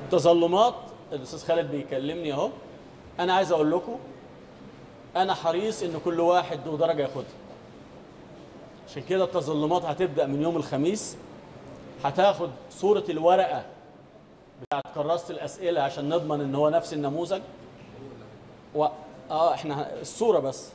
التظلمات الاستاذ خالد بيكلمني اهو انا عايز اقول لكم انا حريص ان كل واحد له درجه ياخدها عشان كده التظلمات هتبدا من يوم الخميس هتاخد صوره الورقه بتاعت كراسه الاسئله عشان نضمن ان هو نفس النموذج و... اه احنا الصوره بس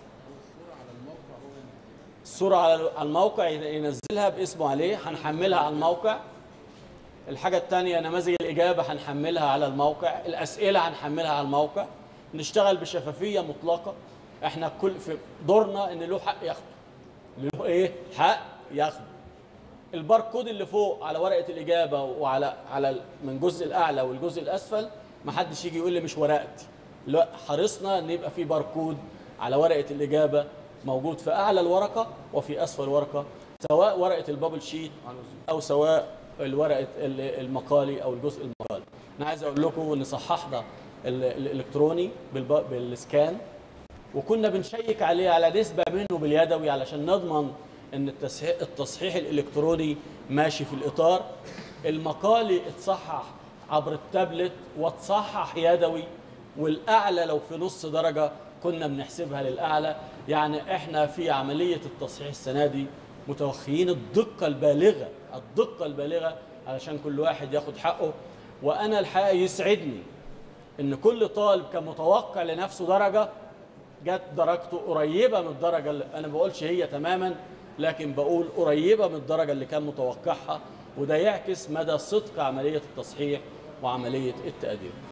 الصوره على على الموقع ينزلها باسمه عليه هنحملها على الموقع الحاجة الثانية نماذج الإجابة هنحملها على الموقع، الأسئلة هنحملها على الموقع، نشتغل بشفافية مطلقة، احنا كل في دورنا إن له حق ياخده. له إيه؟ حق ياخده. الباركود اللي فوق على ورقة الإجابة وعلى على ال- من الجزء الأعلى والجزء الأسفل ما حدش يجي يقول لي مش ورقتي. لا حرصنا إن يبقى في باركود على ورقة الإجابة موجود في أعلى الورقة وفي أسفل الورقة سواء ورقة البابل شيت أو سواء الورقة ال- المقالي أو الجزء المقالي. أنا عايز أقول لكم إن صححنا ال- الإلكتروني بالب- بالسكان وكنا بنشيك عليه على نسبة منه باليدوي علشان نضمن ان التصحيح, التصحيح الالكتروني ماشي في الاطار المقالي اتصحح عبر التابلت واتصحح يدوي والاعلى لو في نص درجة كنا بنحسبها للاعلى يعني احنا في عملية التصحيح السنة دي متوخيين الدقة البالغة الدقة البالغة علشان كل واحد ياخد حقه وانا الحقيقة يسعدني ان كل طالب كان متوقع لنفسه درجة جت درجته قريبه من الدرجه اللي انا ما بقولش هي تماما لكن بقول قريبه من الدرجه اللي كان متوقعها وده يعكس مدى صدق عمليه التصحيح وعمليه التقدير